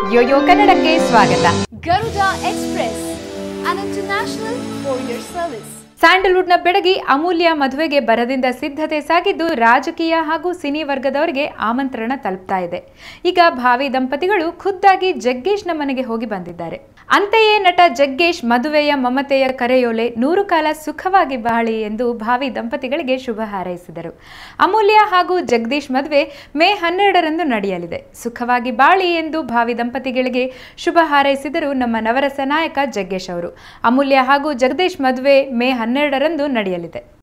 Yoyo ಕನ್ನಡಕ್ಕೆ ಸ್ವಾಗತ Garuda Express, an international courier service. ಸ್ಯಾಂಡಲ್ವುಡ್ನ ಬೆಡಗಿ ಅಮೂಲ್ಯ ಮದುವೆಗೆ ಬರದಿಂದ ಸಿದ್ಧತೆ ಸಾಗಿದ್ದು ರಾಜಕೀಯ ಹಾಗೂ ಸಿನಿ ವರ್ಗದವರಿಗೆ ಆಮಂತ್ರಣ ತಲುಪ್ತಾ ಇದೆ ಈಗ ಭಾವಿ ದಂಪತಿಗಳು ಖುದ್ದಾಗಿ ಜಗ್ಗೇಶ್ನ ಮನೆಗೆ ಹೋಗಿ ಬಂದಿದ್ದಾರೆ ಅಂತೆಯೇ ನಟ ಜಗ್ಗೇಶ್ ಮದುವೆಯ ಮಮತೆಯ ಕರೆಯೋಲೆ ನೂರು ಕಾಲ ಸುಖವಾಗಿ ಬಾಳಿ ಎಂದು ಭಾವಿ ದಂಪತಿಗಳಿಗೆ ಶುಭ ಹಾರೈಸಿದರು ಅಮೂಲ್ಯ ಹಾಗೂ ಜಗದೀಶ್ ಮದುವೆ ಮೇ ಹನ್ನೆರಡರಂದು ನಡೆಯಲಿದೆ ಸುಖವಾಗಿ ಬಾಳಿ ಎಂದು ಭಾವಿ ದಂಪತಿಗಳಿಗೆ ಶುಭ ಹಾರೈಸಿದರು ನಮ್ಮ ನವರಸ ನಾಯಕ ಜಗ್ಗೇಶ್ ಅವರು ಅಮೂಲ್ಯ ಹಾಗೂ ಜಗದೀಶ್ ಮದುವೆ ಮೇ ಹನ್ನೆರಡರಂದು ನಡೆಯಲಿದೆ